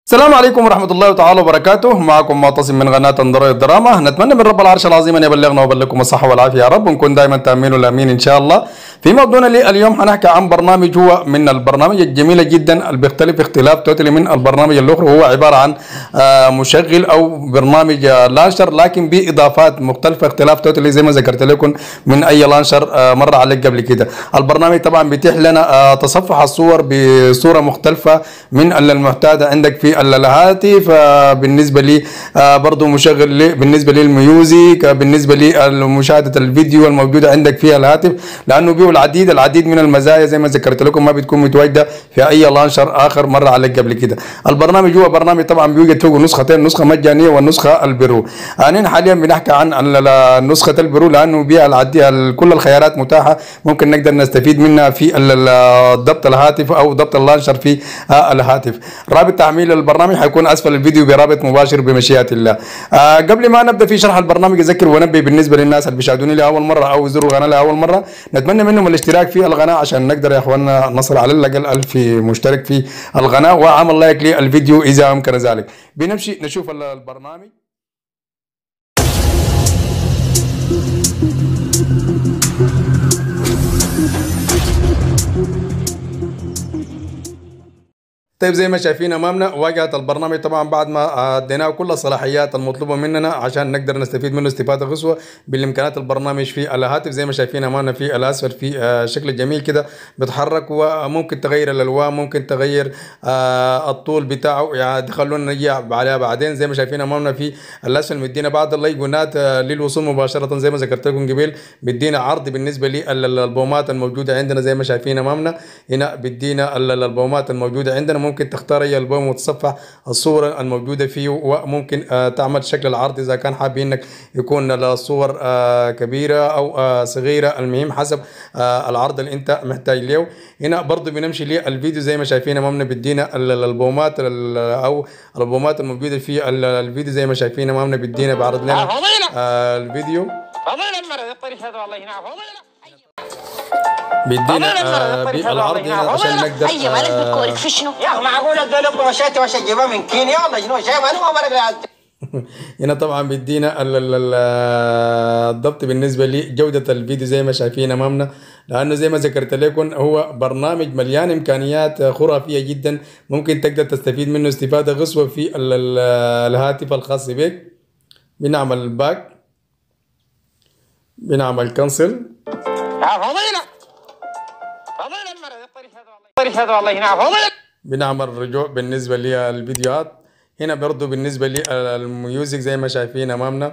السلام عليكم ورحمة الله تعالى وبركاته معكم معتصم من قناة انظر الدراما نتمنى من رب العرش العظيم أن يبلغنا ويبلغكم الصحة والعافية يا رب ونكون دائما تأمين الأمين إن شاء الله في موضوعنا لي اليوم هنحكي عن برنامج هو من البرنامج الجميلة جدا اللي بيختلف اختلاف توتالي من البرنامج الأخرى هو عبارة عن آه، مشغل أو برنامج آه، لانشر لكن بإضافات مختلفة اختلاف توتالي زي ما ذكرت لكم من أي لانشر آه، مر عليك قبل كده البرنامج طبعا بيتيح لنا آه، تصفح الصور بصورة مختلفة من المعتادة عندك في الهاتف آه، بالنسبة لي آه، برضو مشغل لي بالنسبة للميوزك آه، بالنسبة لمشاهدة الفيديو الموجودة عندك في الهاتف لأنه بيه العديد العديد من المزايا زي ما ذكرت لكم ما بتكون متواجدة في أي لانشر آخر مر عليك قبل كده البرنامج هو برنامج طبعا بيوجد فيه نسختين نسخة مجانية والنسخة البرو أنا حاليا بنحكي عن ال- ال- نسخة البرو لأنه بها العديد كل الخيارات متاحة ممكن نقدر نستفيد منها في ال- ال- ضبط الهاتف أو ضبط اللانشر في آه، الهاتف رابط تحميل البرنامج حيكون اسفل الفيديو برابط مباشر بمشيئه الله آه قبل ما نبدا في شرح البرنامج اذكر وانبه بالنسبه للناس اللي بيشاهدوني لاول مره او يزوروا القناه لاول مره نتمنى منهم الاشتراك في القناه عشان نقدر يا اخواننا نصل على الاقل 1000 مشترك في القناه وعمل لايك للفيديو اذا امكن ذلك بنمشي نشوف ال- البرنامج طيب زي ما شايفين امامنا واجهه البرنامج طبعا بعد ما اديناه كل الصلاحيات المطلوبه مننا عشان نقدر نستفيد منه استفاده قصوى بالامكانيات البرنامج في الهاتف زي ما شايفين امامنا في الاسفل في آه، شكل جميل كده بيتحرك وممكن تغير الالوان ممكن تغير آه، الطول بتاعه يعني خلونا نجي عليها بعدين زي ما شايفين امامنا في الاسفل مدينا بعض الايقونات آه، للوصول مباشره زي ما ذكرت لكم قبل بيدينا عرض بالنسبه للالبومات الموجوده عندنا زي ما شايفين امامنا هنا بيدينا ال- الالبومات الموجوده عندنا ممكن تختار اي البوم وتصفح الصور الموجوده فيه وممكن آه، تعمل شكل العرض اذا كان حابين انك يكون الصور آه، كبيره او آه، صغيره المهم حسب آه، العرض اللي انت محتاج له هنا برضو بنمشي للفيديو زي ما شايفين امامنا بيدينا ال- الالبومات ال- او الالبومات الموجوده في ال- الفيديو زي ما شايفين امامنا بيدينا بعرض لنا فضيلة آه، الفيديو فضيلة المرة الطريق هذا والله هنا فضيلة بيدينا فضيلة آه، المرة الطريق هذا بالعرض والله هنا هنا عشان فضيلة نقدر اي مالك آه، بتكورك في شنو؟ يا أخي معقول الدول وشاتي وش اجيبها من كينيا ولا شنو شايف انا ما مرق هنا طبعا بيدينا ال- ال- ال- الضبط بالنسبه لجوده الفيديو زي ما شايفين امامنا لانه زي ما ذكرت لكم هو برنامج مليان امكانيات خرافيه جدا ممكن تقدر تستفيد منه استفاده قصوى في ال- ال- الهاتف الخاص بك بنعمل باك بنعمل كنسل يا فضيلة فضيلة المرة الطريق هذا والله الطريق هذا والله هنا فضيلة بنعمل رجوع بالنسبة للفيديوهات هنا برضو بالنسبة للميوزك زي ما شايفين أمامنا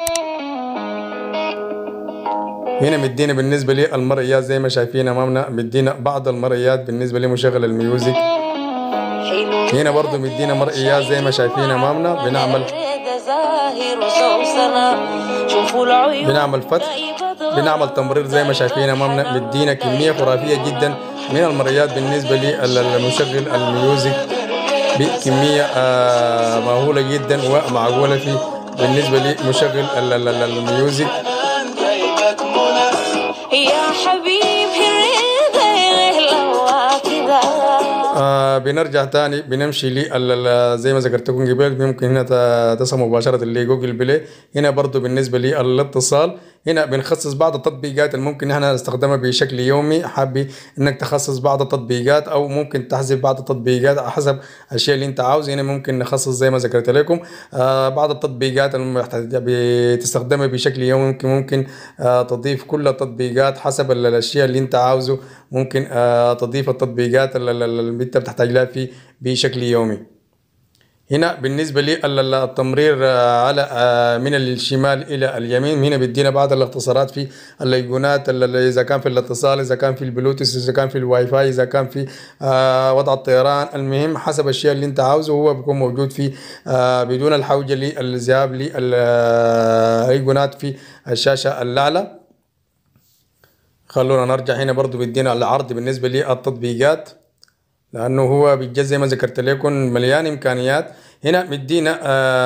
هنا مدينا بالنسبة للمرئيات زي ما شايفين أمامنا مدينا بعض المرئيات بالنسبة لمشغل الميوزك هنا برضو مدينا مرئيات زي ما شايفين أمامنا بنعمل زاهر وسوسنة شوفوا العيون بنعمل فتح بنعمل تمرير زي ما شايفين امامنا مدينا كميه خرافيه جدا من المريات بالنسبه للمشغل الميوزك بكميه آه، مهوله جدا ومعقوله في بالنسبه لمشغل ال- ال- ال- الميوزك يا حبيبي الرضا يغلى كذا آه بنرجع تاني بنمشي لي ال- ال- زي ما ذكرتكم قبل ممكن هنا ت- تصل مباشرة لجوجل بلاي هنا برضو بالنسبة للاتصال هنا بنخصص بعض التطبيقات اللي ممكن احنا نستخدمها بشكل يومي حابب انك تخصص بعض التطبيقات او ممكن تحذف بعض التطبيقات على حسب الشيء اللي انت عاوزه هنا ممكن نخصص زي ما ذكرت لكم آه بعض التطبيقات المحتاج بتستخدمها بشكل يومي ممكن ممكن آه تضيف كل التطبيقات حسب ال- الاشياء اللي انت عاوزه ممكن آه تضيف التطبيقات ال- ال- ال- اللي انت بتحتاج لها في بشكل يومي هنا بالنسبة للتمرير آه، على آه، من الشمال إلى اليمين هنا بيدينا بعض الاختصارات في الايقونات ال- ال- إذا كان في الاتصال إذا كان في البلوتوث إذا كان في الواي فاي إذا كان في آه، وضع الطيران المهم حسب الشيء اللي أنت عاوزه هو بيكون موجود في آه، بدون الحوجة للذهاب للأيقونات في الشاشة الأعلى خلونا نرجع هنا برضو بيدينا العرض بالنسبة للتطبيقات لانه هو بيتجزء زي ما ذكرت لكم مليان امكانيات هنا مدينا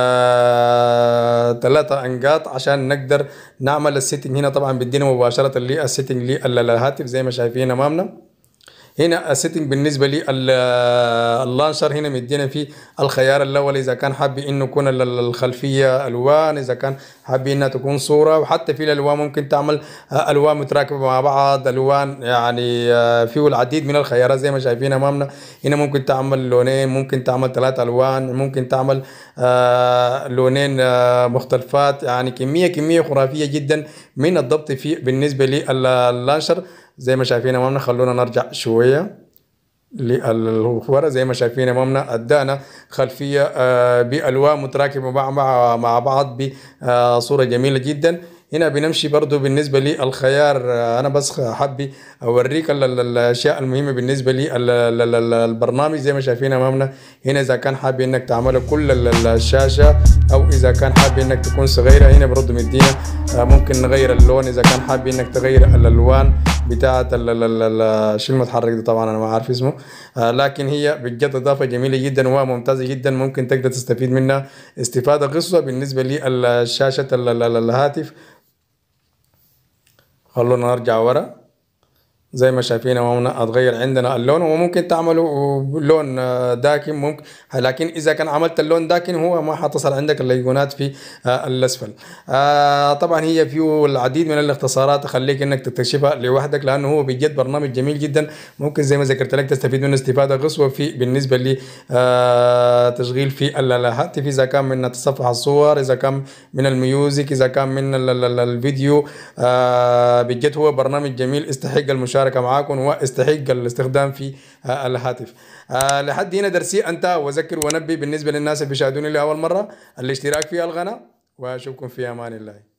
آه ثلاثة انقاط عشان نقدر نعمل السيتنج هنا طبعا بيدينا مباشرة للسيتنج للهاتف زي ما شايفين امامنا هنا السيتنج بالنسبه لي ال- اللانشر هنا مدينا فيه الخيار الاول اذا كان حابب انه يكون ال- ال- الخلفيه الوان اذا كان حابب انها تكون صوره وحتى في الالوان ممكن تعمل آه، الوان متراكبه مع بعض الوان يعني آه، فيه العديد من الخيارات زي ما شايفين امامنا هنا ممكن تعمل لونين ممكن تعمل ثلاث الوان ممكن تعمل آه، لونين آه، مختلفات يعني كميه كميه خرافيه جدا من الضبط في بالنسبه للانشر زي ما شايفين امامنا خلونا نرجع شويه للورا زي ما شايفين امامنا ادانا خلفيه آه، بالوان متراكمه مع مع مع بعض بصوره جميله جدا هنا بنمشي برضو بالنسبه للخيار آه، انا بس حبي اوريك ال- ال- الاشياء المهمه بالنسبه لي ال- ال- ال- البرنامج زي ما شايفين امامنا هنا اذا كان حابب انك تعمل كل ال- ال- الشاشه او اذا كان حابب انك تكون صغيره هنا برضو مدينا آه، ممكن نغير اللون اذا كان حابب انك تغير الالوان بتاعه ال- ال- ال- ال- شو المتحرك ده طبعا انا ما عارف اسمه آه، لكن هي بجد اضافه جميله جدا وممتازه جدا ممكن تقدر تستفيد منها استفاده قصوى بالنسبه لشاشه ال- ال- ال- الهاتف خلونا نرجع ورا زي ما شايفين امامنا اتغير عندنا اللون وممكن تعملوا لون آه، داكن ممكن لكن اذا كان عملت اللون داكن هو ما حتصل عندك الايقونات في آه، الاسفل آه، طبعا هي فيه العديد من الاختصارات اخليك انك تكتشفها لوحدك لانه هو بجد برنامج جميل جدا ممكن زي ما ذكرت لك تستفيد منه استفاده قصوى في بالنسبه لي آه، تشغيل في ال- الهاتف اذا كان من تصفح الصور اذا كان من الميوزك اذا كان من ال- ال- ال- الفيديو آه، بجد هو برنامج جميل استحق المشاركه معاكم واستحق الاستخدام في آه، الهاتف آه، لحد هنا درسي انتهى واذكر وانبه بالنسبه للناس اللي بيشاهدوني لاول مره الاشتراك في القناه واشوفكم في امان الله